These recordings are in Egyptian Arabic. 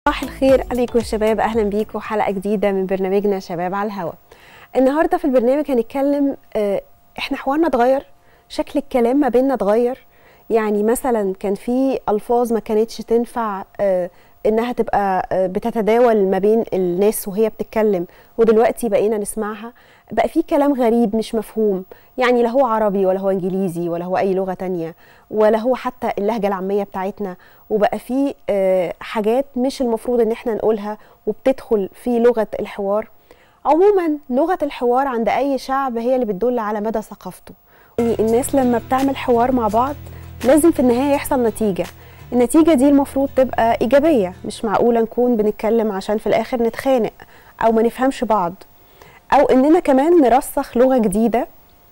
صباح الخير عليكم يا شباب اهلا بيكم حلقه جديده من برنامجنا شباب على الهوا النهارده في البرنامج هنتكلم آه، احنا حوارنا اتغير شكل الكلام ما بيننا اتغير يعني مثلا كان في الفاظ ما كانتش تنفع آه، انها تبقى آه، بتتداول ما بين الناس وهي بتتكلم ودلوقتي بقينا نسمعها بقى في كلام غريب مش مفهوم يعني لا هو عربي ولا هو انجليزي ولا هو اي لغه تانية ولا هو حتى اللهجه العاميه بتاعتنا وبقى في آه، حاجات مش المفروض ان احنا نقولها وبتدخل في لغه الحوار عموما لغه الحوار عند اي شعب هي اللي بتدل على مدى ثقافته يعني الناس لما بتعمل حوار مع بعض لازم في النهايه يحصل نتيجه النتيجه دي المفروض تبقى ايجابيه مش معقوله نكون بنتكلم عشان في الاخر نتخانق او ما نفهمش بعض او اننا كمان نرسخ لغه جديده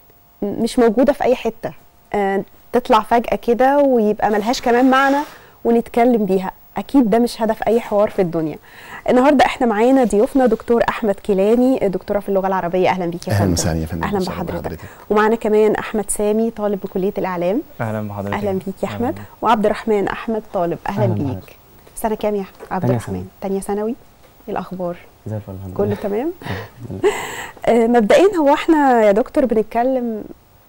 مش موجوده في اي حته آه، تطلع فجاه كده ويبقى ملهاش كمان معنى ونتكلم بيها اكيد ده مش هدف اي حوار في الدنيا النهارده احنا معانا ضيوفنا دكتور احمد كيلاني دكتوره في اللغه العربيه اهلا بيك يا اهلا فندم وسهلا يا فندم اهلا وسهلا بحضرتك ومعانا كمان احمد سامي طالب بكليه الاعلام اهلا بحضرتك اهلا بيك يا أهلاً احمد بيك. وعبد الرحمن احمد طالب اهلا, أهلاً بيك بحضرتك. سنه كام يا عبد تانية الرحمن ثانوي. تانية ثانوي إيه الاخبار زي الفل الحمد كله لله تمام الحمد لله. آه، مبدئيا هو احنا يا دكتور بنتكلم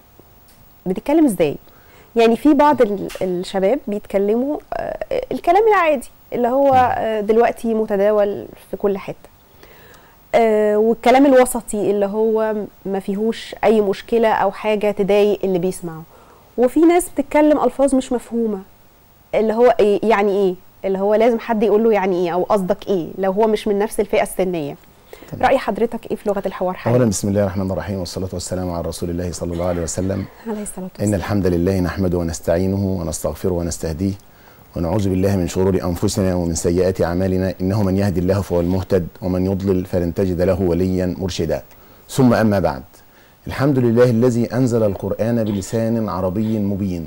بنتكلم ازاي يعني في بعض ال- الشباب بيتكلموا آه، الكلام العادي اللي هو آه، دلوقتي متداول في كل حته آه، والكلام الوسطي اللي هو ما فيهوش اي مشكله او حاجه تضايق اللي بيسمعه وفي ناس بتتكلم الفاظ مش مفهومه اللي هو إيه يعني ايه اللي هو لازم حد يقول له يعني ايه او قصدك ايه لو هو مش من نفس الفئه السنيه تمام. راي حضرتك ايه في لغه الحوار حاليا اولا بسم الله الرحمن الرحيم والصلاه والسلام على رسول الله صلى الله عليه وسلم عليه الصلاه ان والسلام الحمد لله نحمده ونستعينه ونستغفره ونستهديه ونعوذ بالله من شرور انفسنا ومن سيئات اعمالنا انه من يهدي الله فهو المهتد ومن يضلل فلن تجد له وليا مرشدا ثم اما بعد الحمد لله الذي انزل القران بلسان عربي مبين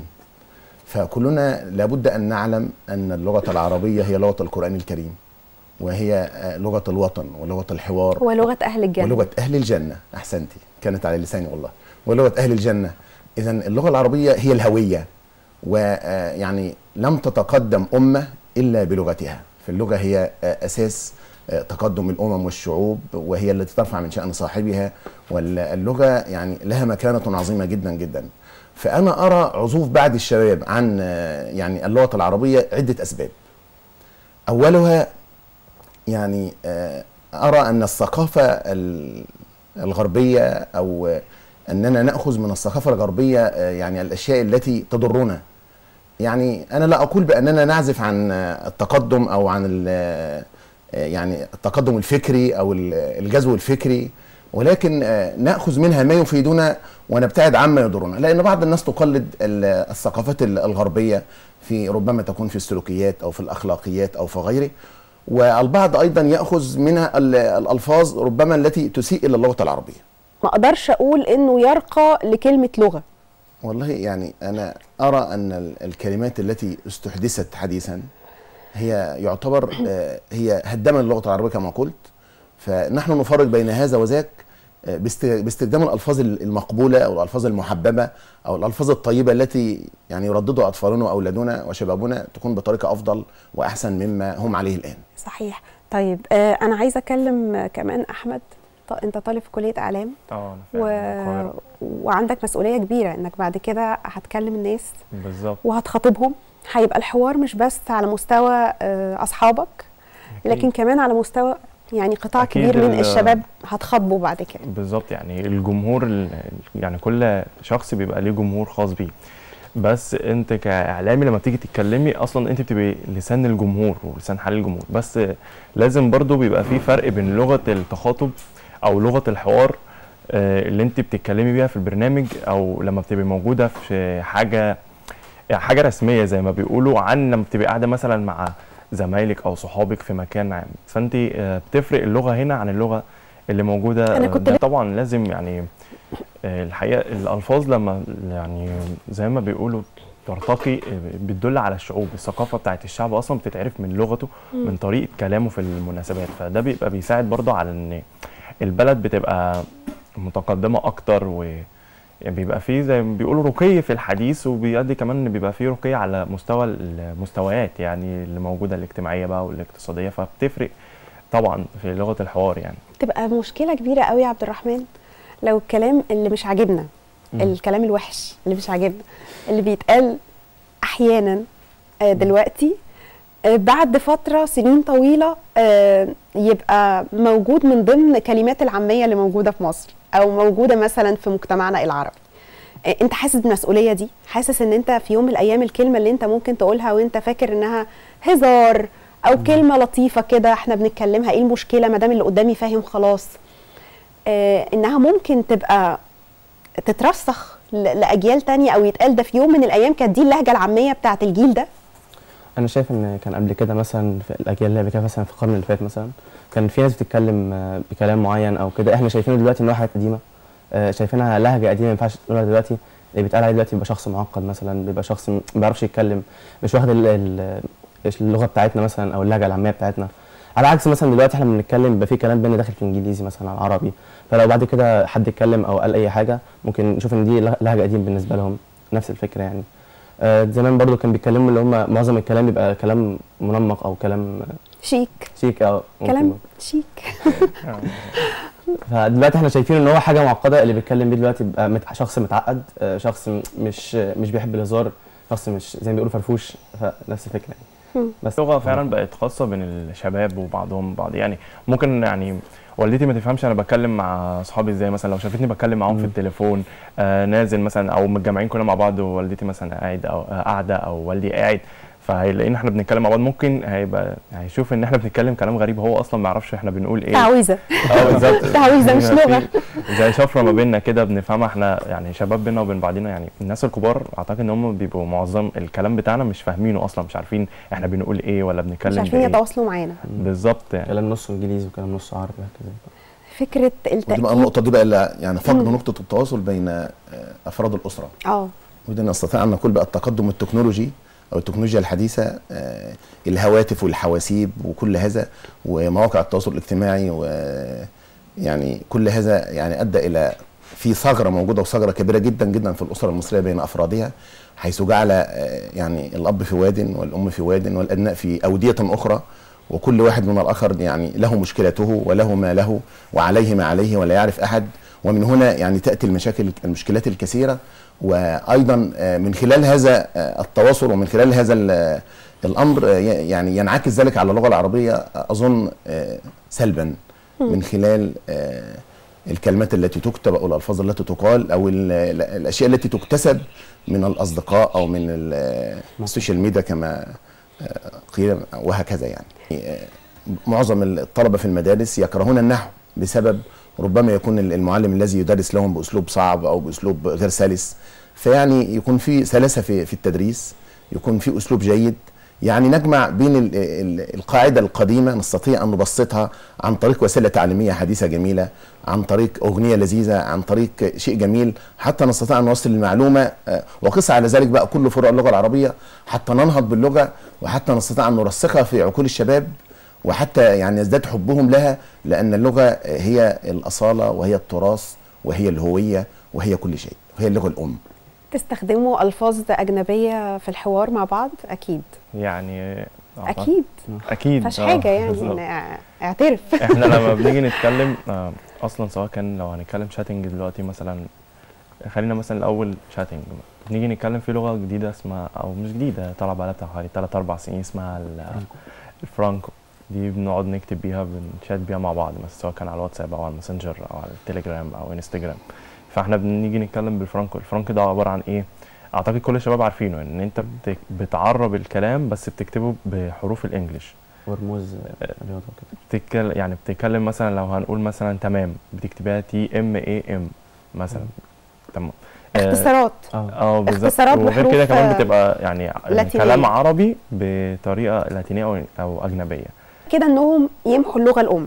فكلنا لابد ان نعلم ان اللغه العربيه هي لغه القران الكريم وهي آه، لغه الوطن ولغه الحوار هو لغه اهل الجنه ولغه اهل الجنه احسنتي كانت على لساني والله ولغه اهل الجنه اذا اللغه العربيه هي الهويه ويعني لم تتقدم امه الا بلغتها فاللغه هي آه، اساس آه، تقدم الامم والشعوب وهي التي ترفع من شان صاحبها واللغه يعني لها مكانه عظيمه جدا جدا فانا ارى عزوف بعض الشباب عن آه، يعني اللغه العربيه عده اسباب اولها يعني آه، ارى ان الثقافه ال- الغربيه او آه، اننا ناخذ من الثقافه الغربيه آه، يعني الاشياء التي تضرنا يعني انا لا اقول باننا نعزف عن آه، التقدم او عن ال- آه، يعني التقدم الفكري او ال- الجذو الفكري ولكن آه، ناخذ منها ما يفيدنا ونبتعد عما يضرنا لان بعض الناس تقلد ال- الثقافات ال- الغربيه في ربما تكون في السلوكيات او في الاخلاقيات او في غيره والبعض ايضا ياخذ منها ال- الالفاظ ربما التي تسيء الى اللغه العربيه ما اقدرش اقول انه يرقى لكلمه لغه والله يعني انا ارى ان ال- الكلمات التي استحدثت حديثا هي يعتبر آه، هي هدما اللغه العربيه كما قلت فنحن نفرق بين هذا وذاك آه، باست- باستخدام الالفاظ ال- المقبوله او الالفاظ المحببه او الالفاظ الطيبه التي يعني يرددها اطفالنا واولادنا وشبابنا تكون بطريقه افضل واحسن مما هم عليه الان صحيح طيب آه انا عايزه اكلم آه، كمان احمد ط- انت طالب في كليه اعلام اه و... انا فعلا القاهرة. وعندك مسؤوليه كبيره انك بعد كده هتكلم الناس بالظبط وهتخاطبهم هيبقى الحوار مش بس على مستوى آه، اصحابك أكيد. لكن كمان على مستوى يعني قطاع أكيد كبير من ال- الشباب هتخاطبه بعد كده بالظبط يعني الجمهور ال- يعني كل شخص بيبقى ليه جمهور خاص بيه بس انت كاعلامي لما بتيجي تتكلمي اصلا انت بتبقي لسان الجمهور ولسان حال الجمهور بس لازم برضو بيبقى في فرق بين لغه التخاطب او لغه الحوار آه، اللي انت بتتكلمي بيها في البرنامج او لما بتبقي موجوده في حاجه يعني حاجه رسميه زي ما بيقولوا عن لما بتبقي قاعده مثلا مع زمايلك او صحابك في مكان عام فانت آه، بتفرق اللغه هنا عن اللغه اللي موجوده أنا آه، كنت ده ل- طبعا لازم يعني آه، الحقيقه الالفاظ لما يعني زي ما بيقولوا ترتقي آه، بتدل على الشعوب الثقافه بتاعت الشعب اصلا بتتعرف من لغته من طريقه كلامه في المناسبات فده بيبقى بيساعد برضه على ان البلد بتبقى متقدمه اكتر و يعني بيبقى فيه زي ما بيقولوا رقي في الحديث وبيؤدي كمان ان بيبقى فيه رقي على مستوى المستويات يعني اللي موجوده الاجتماعيه بقى والاقتصاديه فبتفرق طبعا في لغه الحوار يعني تبقى مشكله كبيره قوي يا عبد الرحمن لو الكلام اللي مش عاجبنا مم. الكلام الوحش اللي مش عاجبنا اللي بيتقال احيانا آه، دلوقتي آه، بعد فتره سنين طويله آه، يبقى موجود من ضمن كلمات العاميه اللي موجوده في مصر او موجوده مثلا في مجتمعنا العربي آه، انت حاسس بالمسؤوليه دي حاسس ان انت في يوم من الايام الكلمه اللي انت ممكن تقولها وانت فاكر انها هزار او كلمه لطيفه كده احنا بنتكلمها ايه المشكله ما دام اللي قدامي فاهم خلاص آه، انها ممكن تبقى تترسخ ل- لاجيال تانية او يتقال ده في يوم من الايام كانت دي اللهجه العاميه بتاعت الجيل ده انا شايف ان كان قبل كده مثلا في الاجيال اللي قبل كده مثلا في القرن اللي فات مثلا كان في ناس بتتكلم آه، بكلام معين او كده احنا شايفينه دلوقتي ان هو حاجات قديمه آه، شايفينها لهجه قديمه ما ينفعش تقولها دلوقتي اللي بيتقال عليه دلوقتي بيبقى شخص معقد مثلا بيبقى شخص م- ما بيعرفش يتكلم مش واخد ال- ال- اللغه بتاعتنا مثلا او اللهجه العاميه بتاعتنا على عكس مثلا دلوقتي احنا بنتكلم بيبقى في كلام بينا داخل في انجليزي مثلا على العربي فلو بعد كده حد اتكلم او قال اي حاجه ممكن نشوف ان دي له- لهجه قديم بالنسبه لهم نفس الفكره يعني آه، زمان برضو كان بيتكلموا اللي هم معظم الكلام بيبقى كلام منمق او كلام شيك شيك او ممكن كلام شيك فدلوقتي احنا شايفين ان هو حاجه معقده اللي بيتكلم بيه دلوقتي بيبقى مت- شخص متعقد آه، شخص م- مش مش بيحب الهزار شخص مش زي ما بيقولوا فرفوش فنفس الفكره يعني مم. بس اللغه فعلا بقت خاصه بين الشباب وبعضهم بعض يعني ممكن يعني والدتي ما تفهمش انا بتكلم مع اصحابي ازاي مثلا لو شافتني بتكلم معاهم في مم. التليفون آه نازل مثلا او متجمعين كلنا مع بعض ووالدتي مثلا قاعد او آه، قاعده او والدي قاعد فهيلاقينا احنا بنتكلم مع بعض ممكن هيبقى هيشوف ان احنا بنتكلم كلام غريب هو اصلا ما يعرفش احنا بنقول ايه تعويذه اه بالظبط تعويذة مش في لغة. زي شفره ما بيننا كده بنفهمها احنا يعني شباب بينا وبين بعضينا يعني الناس الكبار اعتقد ان هم بيبقوا معظم الكلام بتاعنا مش فاهمينه اصلا مش عارفين احنا بنقول ايه ولا مش بنتكلم عارفين بايه يتواصلوا معانا بالظبط يعني كلام نصه انجليزي وكلام نصه عربي وهكذا فكره ودي بقى التاكيد النقطه دي بقى اللي يعني فقد مم. نقطه التواصل بين آه، افراد الاسره اه ودي نستطيع ان نقول بقى التقدم التكنولوجي او التكنولوجيا الحديثه آه، الهواتف والحواسيب وكل هذا ومواقع التواصل الاجتماعي و يعني كل هذا يعني ادى الى في ثغره موجوده وثغره كبيره جدا جدا في الاسره المصريه بين افرادها حيث جعل آه، يعني الاب في واد والام في واد والابناء في اوديه اخرى وكل واحد من الاخر يعني له مشكلته وله ما له وعليه ما عليه ولا يعرف احد ومن هنا يعني تاتي المشاكل المشكلات الكثيره وايضا آه، من خلال هذا آه، التواصل ومن خلال هذا ال- الامر آه، ي- يعني ينعكس ذلك على اللغه العربيه آه، اظن آه، سلبا من خلال آه، الكلمات التي تكتب او الالفاظ التي تقال او ال- ال- الاشياء التي تكتسب من الاصدقاء او من ال- السوشيال ميديا كما آه، قيل وهكذا يعني آه، معظم الطلبه في المدارس يكرهون النحو بسبب ربما يكون المعلم الذي يدرس لهم باسلوب صعب او باسلوب غير سلس فيعني يكون في سلاسه في في التدريس يكون في اسلوب جيد يعني نجمع بين ال- ال- القاعده القديمه نستطيع ان نبسطها عن طريق وسيله تعليميه حديثه جميله عن طريق اغنيه لذيذه عن طريق شيء جميل حتى نستطيع ان نوصل المعلومه آه، وقس على ذلك بقى كل فروع اللغه العربيه حتى ننهض باللغه وحتى نستطيع ان نرسخها في عقول الشباب وحتى يعني يزداد حبهم لها لان اللغه هي الاصاله وهي التراث وهي الهويه وهي كل شيء وهي اللغه الام تستخدموا الفاظ اجنبيه في الحوار مع بعض اكيد يعني أعتقد- اكيد اكيد مفيهاش آه، حاجه يعني بالظبط. إن- اعترف احنا لما بنيجي نتكلم آه، اصلا سواء كان لو هنتكلم شاتنج دلوقتي مثلا خلينا مثلا الاول شاتنج نيجي نتكلم في لغه جديده اسمها او مش جديده طالعه بقالها بتاع حوالي 3 4 سنين اسمها ال- الفرانكو دي بنقعد نكتب بيها بنشات بيها مع بعض مثلا سواء كان على الواتساب او على الماسنجر او على التليجرام او انستجرام فاحنا بنيجي نتكلم بالفرانكو الفرانكو ده عباره عن ايه اعتقد كل الشباب عارفينه ان انت بت- بتعرب الكلام بس بتكتبه بحروف الانجليش ورموز آه، رياضه وكده بتتكلم يعني بتتكلم مثلا لو هنقول مثلا تمام بتكتبها تي ام اي ام مثلا تمام آه، اختصارات اه اه بالظبط اختصارات وغير بحروف، كده كمان آه، بتبقى يعني لاتينية. كلام عربي بطريقه لاتينيه او او اجنبيه كده انهم يمحوا اللغه الام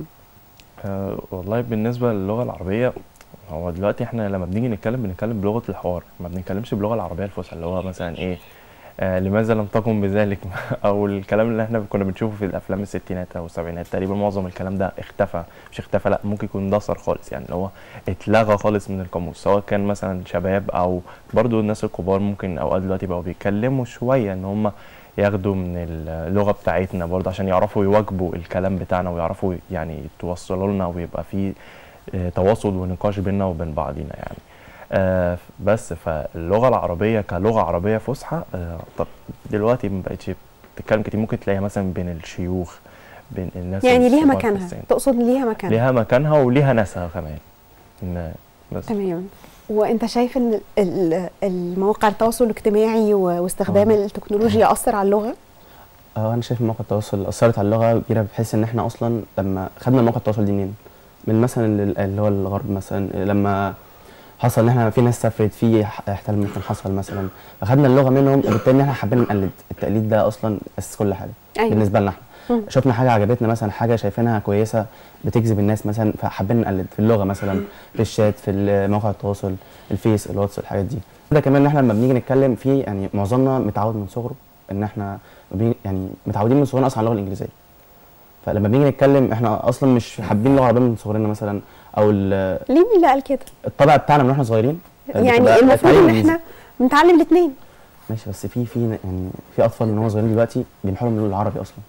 آه والله بالنسبه للغه العربيه هو دلوقتي احنا لما بنيجي نتكلم بنتكلم بلغه الحوار ما بنتكلمش باللغه العربيه الفصحى اللي هو مثلا ايه آه لماذا لم تقم بذلك او الكلام اللي احنا كنا بنشوفه في الافلام الستينات او السبعينات تقريبا معظم الكلام ده اختفى مش اختفى لا ممكن يكون اندثر خالص يعني اللي هو اتلغى خالص من القاموس سواء كان مثلا شباب او برضو الناس الكبار ممكن اوقات دلوقتي بقوا بيتكلموا شويه ان هم ياخدوا من اللغه بتاعتنا برضه عشان يعرفوا يواجبوا الكلام بتاعنا ويعرفوا يعني يتوصلوا لنا ويبقى في آه، تواصل ونقاش بيننا وبين بعضينا يعني آه، بس فاللغه العربيه كلغه عربيه فصحى آه، طب دلوقتي ما بقتش بتتكلم كتير ممكن تلاقيها مثلا بين الشيوخ بين الناس يعني ليها الكبار في مكانها السن. تقصد ليها مكانها ليها مكانها وليها ناسها كمان إن- بس تمام وانت شايف ان ال- المواقع التواصل الاجتماعي و- واستخدام آه. التكنولوجيا اثر على اللغه اه انا شايف مواقع التواصل اثرت على اللغه كبيره بحيث ان احنا اصلا لما خدنا مواقع التواصل دي منين من مثلا ال- اللي هو الغرب مثلا لما حصل ان احنا في ناس سافرت في ح- احتلال ممكن حصل مثلا فخدنا اللغه منهم وبالتالي ان احنا حابين نقلد التقليد ده اصلا اساس كل حاجه أيوة. بالنسبه لنا احنا مم. شفنا حاجه عجبتنا مثلا حاجه شايفينها كويسه بتجذب الناس مثلا فحابين نقلد في اللغه مثلا في الشات في مواقع التواصل الفيس الواتس الحاجات دي ده كمان ان احنا لما بنيجي نتكلم في يعني معظمنا متعود من صغره ان احنا بي- يعني متعودين من صغرنا اصلا على اللغه الانجليزيه فلما بنيجي نتكلم احنا اصلا مش حابين اللغه العربيه من صغرنا مثلا او ال- ليه مين اللي قال كده الطبع بتاعنا من واحنا صغيرين يعني بتبقى المفروض التعليم ان الإنجليزي. احنا بنتعلم الاثنين ماشي بس في في يعني في اطفال من هم صغيرين دلوقتي بينحولوا من العربي اصلا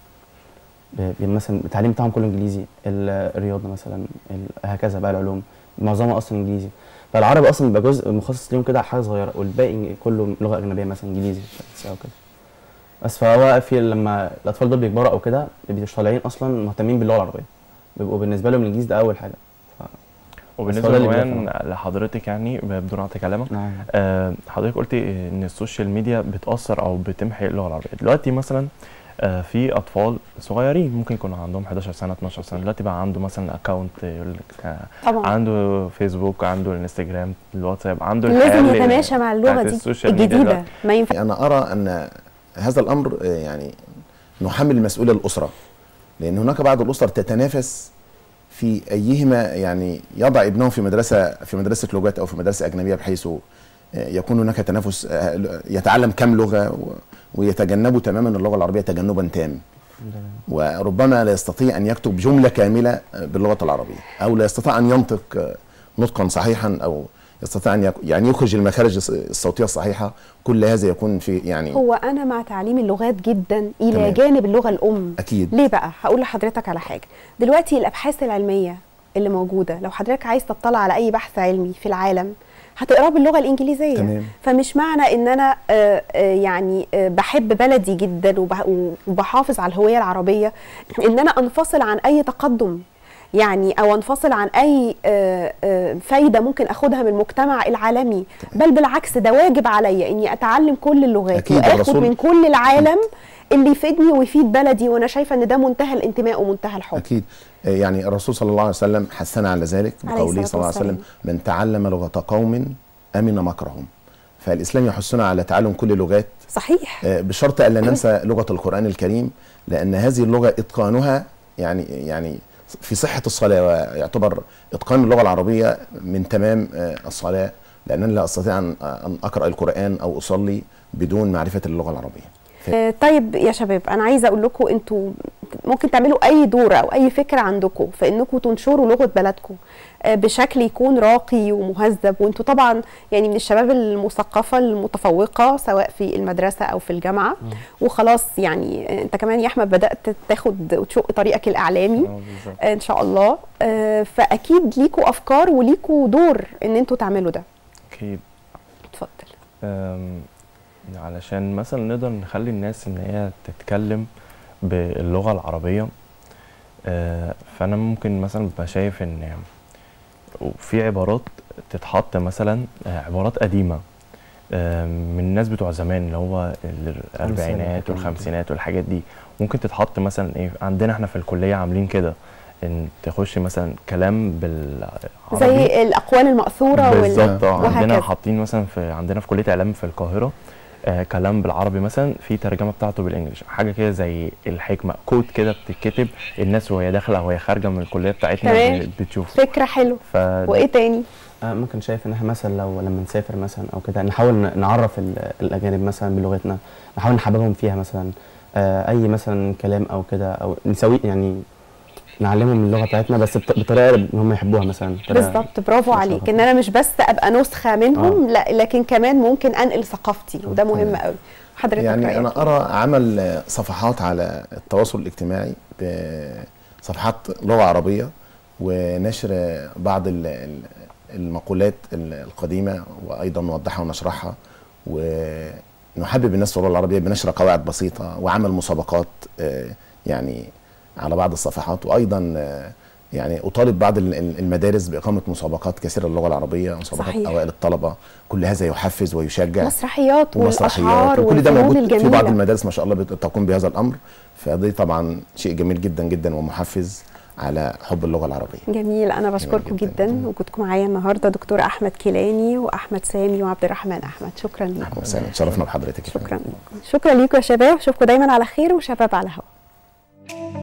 ب- ب- مثلا التعليم بتاعهم كله انجليزي ال- الرياضه مثلا ال- هكذا بقى العلوم معظمها اصلا انجليزي فالعربي اصلا بيبقى جزء مخصص ليهم كده حاجه صغيره والباقي كله لغه اجنبيه مثلا انجليزي فرنسي او كده بس فهو في لما الاطفال دول بيكبروا او كده بيبقوا طالعين اصلا مهتمين باللغه العربيه بيبقوا بالنسبه لهم الانجليزي ده اول حاجه وبالنسبه هو ده اللي كمان بيدافع. لحضرتك يعني بدون قطع كلامك نعم آه، حضرتك قلتي ان السوشيال ميديا بتاثر او بتمحي اللغه العربيه دلوقتي مثلا آه، في اطفال صغيرين ممكن يكون عندهم 11 سنه 12 سنه دلوقتي بقى عنده مثلا اكونت يقول لك آه، طبعا عنده فيسبوك عنده الانستجرام الواتساب عنده لازم الحياة اللي- يتماشى مع اللغه بتاعت دي السوشيال ميديا الجديده دلوقتي. ما ينفع انا ارى ان هذا الامر آه، يعني نحمل المسؤوليه الاسره لان هناك بعض الاسر تتنافس في ايهما يعني يضع ابنه في مدرسه في مدرسه لغات او في مدرسه اجنبيه بحيث آه، يكون هناك تنافس آه، يتعلم كم لغه و- ويتجنبوا تماما اللغه العربيه تجنبا تام وربما لا يستطيع ان يكتب جمله كامله باللغه العربيه او لا يستطيع ان ينطق آه، نطقا صحيحا او يستطيع ان يك- يعني يخرج المخارج الص- الصوتيه الصحيحه كل هذا يكون في يعني هو انا مع تعليم اللغات جدا الى تمام. جانب اللغه الام اكيد ليه بقى هقول لحضرتك على حاجه دلوقتي الابحاث العلميه اللي موجوده لو حضرتك عايز تطلع على اي بحث علمي في العالم هتقراه باللغه الانجليزيه تمام. فمش معنى ان انا آه، آه، يعني آه، بحب بلدي جدا وبح- وبحافظ على الهويه العربيه ان انا انفصل عن اي تقدم يعني او انفصل عن اي آه، آه، فايده ممكن اخدها من المجتمع العالمي بل بالعكس ده واجب عليا اني اتعلم كل اللغات أكيد واخد الرسول- من كل العالم اللي يفيدني ويفيد بلدي وانا شايفه ان ده منتهى الانتماء ومنتهى الحب اكيد آه، يعني الرسول صلى الله عليه وسلم حثنا على ذلك عليه بقوله الصلاة صلى الله عليه وسلم والسلام. من تعلم لغه قوم امن مكرهم فالاسلام يحثنا على تعلم كل اللغات صحيح آه، بشرط الا ننسى لغه القران الكريم لان هذه اللغه اتقانها يعني يعني في صحه الصلاه ويعتبر اتقان اللغه العربيه من تمام آه، الصلاه لانني لا استطيع ان ان اقرا القران او اصلي بدون معرفه اللغه العربيه آه، طيب يا شباب انا عايزه اقول لكم انتوا ممكن تعملوا اي دور او اي فكره عندكم في انكم تنشروا لغه بلدكم آه، بشكل يكون راقي ومهذب وانتوا طبعا يعني من الشباب المثقفه المتفوقه سواء في المدرسه او في الجامعه وخلاص يعني آه، انت كمان يا احمد بدات تاخد وتشق طريقك الاعلامي آه، بالظبط. آه، ان شاء الله آه، فاكيد ليكوا افكار وليكوا دور ان انتوا تعملوا ده اكيد اتفضل أم، علشان مثلا نقدر نخلي الناس ان هي تتكلم باللغه العربيه آه، فانا ممكن مثلا ببقى شايف ان في عبارات تتحط مثلا آه، عبارات قديمه آه، من الناس بتوع زمان اللي هو الاربعينات كمان. والخمسينات والحاجات دي ممكن تتحط مثلا ايه عندنا احنا في الكليه عاملين كده ان تخش مثلا كلام بالعربي زي الاقوال الماثوره وال... بالظبط اه وهكذا. عندنا حاطين مثلا في عندنا في كليه اعلام في القاهره آه كلام بالعربي مثلا في ترجمه بتاعته بالانجلش حاجه كده زي الحكمه كود كده بتتكتب الناس وهي داخله وهي خارجه من الكليه بتاعتنا تمام. ب- بتشوف فكره حلوه ف وايه تاني آه، ممكن شايف ان احنا مثلا لو لما نسافر مثلا او كده نحاول ن- نعرف ال- الاجانب مثلا بلغتنا نحاول نحببهم فيها مثلا آه، اي مثلا كلام او كده او نسوي يعني نعلمهم اللغه بتاعتنا بس بط- بطريقه ان هم يحبوها مثلا بطريقة- بالظبط برافو مش عليك عارفة. ان انا مش بس ابقى نسخه منهم لا لكن كمان ممكن انقل ثقافتي وده مهم قوي حضرتك يعني رأيك؟ انا ارى عمل صفحات على التواصل الاجتماعي بصفحات لغه عربيه ونشر بعض ال- ال- المقولات ال- القديمه وايضا نوضحها ونشرحها ونحبب الناس في اللغه العربيه بنشر قواعد بسيطه وعمل مسابقات آه، يعني على بعض الصفحات وايضا آه، يعني اطالب بعض ال- ال- المدارس باقامه مسابقات كثيره للغه العربيه مسابقات صحيح. اوائل الطلبه كل هذا يحفز ويشجع مسرحيات ومسرحيات والاشعار وكل ده والفنون موجود في بعض الجميله المدارس ما شاء الله بت- تقوم بهذا الامر فدي طبعا شيء جميل جدا جدا ومحفز على حب اللغه العربيه جميل انا بشكركم جداً. جدا وجودكم معايا النهارده دكتور احمد كيلاني واحمد سامي وعبد الرحمن احمد شكرا لكم اهلا وسهلا تشرفنا بحضرتك يا فندم. شكرا لكم شكرا لكم يا شباب اشوفكم دايما على خير وشباب على هوا